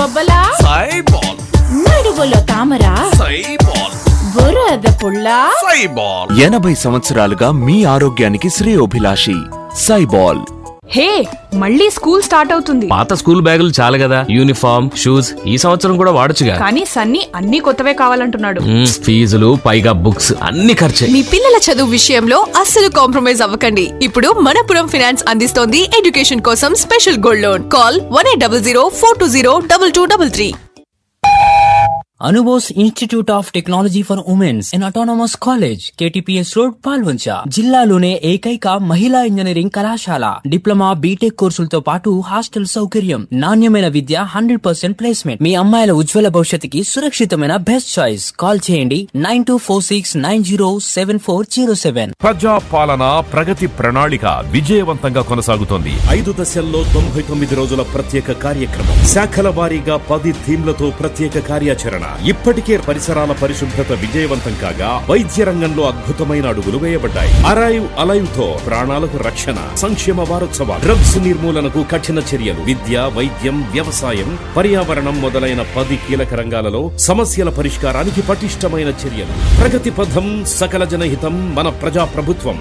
బొబ్బలా సైబాల్ నడువులో తామర సైబాల్ బురద పుల్ల సైబాల్ ఎనభై సంవత్సరాలుగా మీ ఆరోగ్యానికి శ్రేయోభిలాషి సైబాల్ హే మళ్ళీ స్కూల్ స్టార్ట్ అవుతుంది పాత స్కూల్ బ్యాగులు చాలు కదా యూనిఫామ్ షూస్ ఈ సంవత్సరం కూడా వాడొచ్చుగా కానీ సన్నీ అన్ని కొత్తవే కావాలంటున్నాడు మ్మ్, ఫీజులు పైగా బుక్స్ అన్ని ఖర్చే మీ పిల్లల చదువు విషయంలో అస్సలు కాంప్రమైజ్ అవ్వకండి ఇప్పుడు మనపురం ఫినాన్స్ అందిస్తోంది ఎడ్యుకేషన్ కోసం special gold loan call one eight double zero four two zero double two double three Anubose institute of technology for women's in autonomous college KTPS road Palvancha జిల్లాలోనే ఏకైక మహిళా ఇంజనీరింగ్ కళాశాల డిప్లొమా బీటెక్ కోర్సులతో పాటు hostel సౌకర్యం నాణ్యమైన విద్య హండ్రెడ్ పర్సెంట్ ప్లేస్మెంట్ మీ అమ్మాయిల ఉజ్వల భవిష్యత్తుకి సురక్షితమైన బెస్ట్ చాయిస్ కాల్ చేయండి nine two four six nine zero seven four zero seven ప్రజా పాలన ప్రగతి ప్రణాళిక విజయవంతంగా కొనసాగుతోంది ఐదు దశల్లో తొంభై తొమ్మిది రోజుల ప్రత్యేక కార్యక్రమం శాఖల వారీగా పది థీమ్లతో ప్రత్యేక కార్యాచరణ ఇప్పటికే పరిసరాల పరిశుభ్రత విజయవంతం కాగా వైద్య రంగంలో అద్భుతమైన అడుగులు వేయబడ్డాయి అరైవ్ అలైవ్ తో ప్రాణాలకు రక్షణ సంక్షేమ వారోత్సవాలు డ్రగ్స్ నిర్మూలనకు కఠిన చర్యలు విద్య వైద్యం వ్యవసాయం పర్యావరణం మొదలైన పది కీలక రంగాలలో సమస్యల పరిష్కారానికి పటిష్టమైన చర్యలు ప్రగతి పథం సకల జనహితం మన ప్రజా ప్రభుత్వం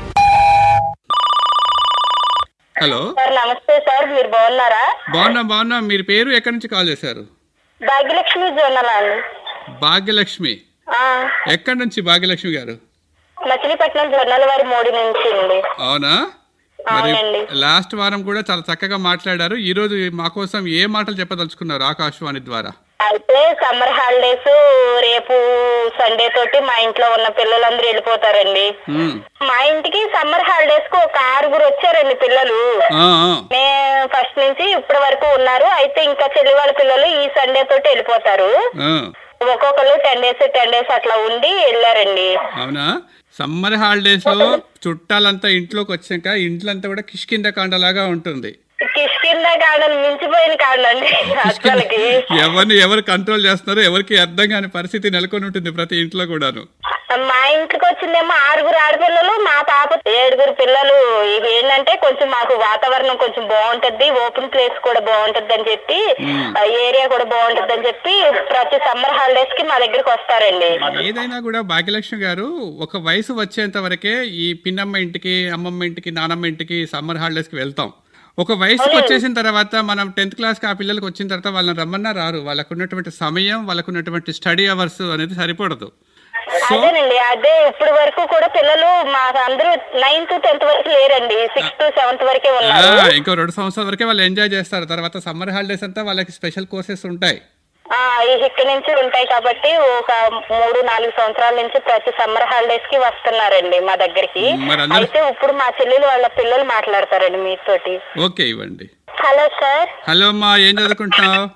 హలో సార్ నమస్తే సార్ మీరు బాగున్నారా బాగున్నా బాగున్నా మీరు పేరు ఎక్కడి నుంచి కాల్ చేశారు భాగ్యలక్ష్మి జొన్నలా అండి భాగ్యలక్ష్మి ఆ, ఎక్కడి నుంచి భాగ్యలక్ష్మి గారు మచిలీపట్నం జొన్నల వారి మోడీ నుంచి అండి అవునా మరి అవునండి. లాస్ట్ వారం కూడా చాలా చక్కగా మాట్లాడారు ఈ రోజు మా కోసం ఏ మాటలు చెప్పదలుచుకున్నారు ఆకాశవాణి ద్వారా అయితే సమ్మర్ హాలిడేస్ రేపు సండే తోటి మా ఇంట్లో ఉన్న పిల్లలందరూ వెళ్ళిపోతారండి ఉమ్. మా ఇంటికి సమ్మర్ హాలిడేస్ కు ఒక ఆరుగురు వచ్చారండి పిల్లలు ఆ, ఆ. మే ఫస్ట్ నుంచి ఇప్పటి వరకు ఉన్నారు అయితే ఇంకా చెల్లి వాళ్ళ పిల్లలు ఈ సండే తోటి వెళ్ళిపోతారు ఆ. ఒక్కొక్కరు టెన్ డేస్ టెన్ డేస్ అట్లా ఉండి వెళ్ళారండి అవునా సమ్మర్ హాలిడేస్ లో చుట్టాలంతా ఇంట్లోకి వచ్చాక ఇంట్లంతా కూడా కిష్కింద కాండలాగా ఉంటుంది కిష్కింద కాడని మించిపోయిన కాడండి అసలుకి ఎవరిని ఎవరు కంట్రోల్ చేస్తున్నారో ఎవరికి అర్థం కాని పరిస్థితి నెలకొని ఉంటుంది ప్రతి ఇంట్లో కూడాను మా ఇంటికి వచ్చిందేమో ఆరుగురు ఆడపిల్లలు మా పాప ఏడుగురు పిల్లలు ఇక ఏంటంటే కొంచెం మాకు వాతావరణం కొంచెం బాగుంటది ఓపెన్ ప్లేస్ కూడా బాగుంటది అని చెప్పి ఆ ఏరియా కూడా బాగుంటది అని చెప్పి ప్రతి సమ్మర్ హాలిడేస్ కి మా దగ్గరికి వస్తారండి ఏదైనా కూడా భాగ్యలక్ష్మి గారు ఒక వయసు వచ్చేంత వరకే ఈ పిన్నమ్మ ఇంటికి అమ్మమ్మ ఇంటికి నానమ్మ ఇంటికి సమ్మర్ హాలిడేస్ కి వెళ్తాం ఒక వయసుకి వచ్చేసిన తర్వాత మనం టెన్త్ క్లాస్ కి ఆ పిల్లలకి వచ్చిన తర్వాత వాళ్ళని రమ్మన్నా రారు వాళ్ళకు ఉన్నటువంటి సమయం వాళ్ళకు ఉన్నటువంటి స్టడీ అవర్స్ అనేది సరిపడదు సో అదేనండి అదే ఇప్పుడు వరకు కూడా పిల్లలు మా అందరూ నైన్త్ టెన్త్ వరకు లేరండి సిక్స్త్ సెవెంత్ వరకే ఆ, ఉన్నారు ఇంకో రెండు సంవత్సరాల వరకే వాళ్ళు ఎంజాయ్ చేస్తారు తర్వాత సమ్మర్ హాలిడేస్ అంతా వాళ్ళకి స్పెషల్ కోర్సెస్ ఉంటాయి ఆ ఇక్కడ నుంచి ఉంటాయి కాబట్టి ఒక మూడు నాలుగు సంవత్సరాల నుంచి ప్రతి సమ్మర్ హాలిడేస్ కి వస్తున్నారండి మా దగ్గరికి మరి అందరూ- అయితే ఇప్పుడు మా చెల్లెలు వాళ్ళ పిల్లలు మాట్లాడతారండి మీతోటి ఓకే ఇవ్వండి హలో సార్ హలో అమ్మా ఏం చదువుకుంటున్నావు